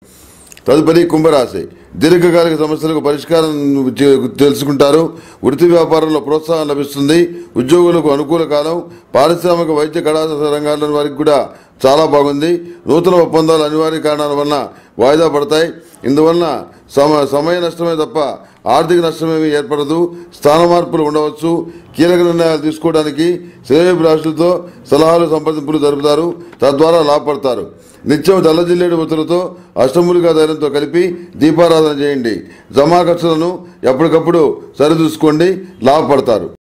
తదుపరి కుంభరాశి దీర్ఘకాలిక సమస్యలకు పరిష్కారం చే- తెలుసుకుంటారు వృత్తి వ్యాపారంలో ప్రోత్సాహం లభిస్తుంది ఉద్యోగులకు అనుకూల కాలం పారిశ్రామిక వైద్య కళాశాల రంగాల్లోని వారికి కూడా చాలా బాగుంది నూతన ఒప్పందాలు అనివార్య కారణాల వలన వాయిదా పడతాయి ఇందువలన సమ సమయ నష్టమే తప్ప ఆర్థిక నష్టమేమీ ఏర్పడదు స్థాన మార్పులు ఉండవచ్చు కీలక నిర్ణయాలు తీసుకోవడానికి శ్రేయోభిలాషులతో సలహాలు సంప్రదింపులు జరుపుతారు తద్వారా లాభపడతారు నిత్యం తెల్లజిల్లేడు ఒత్తులతో అష్టములుగా ధైర్యంతో కలిపి దీపారాధన చేయండి జమా ఖర్చులను ఎప్పటికప్పుడు సరిచూసుకోండి లాభపడతారు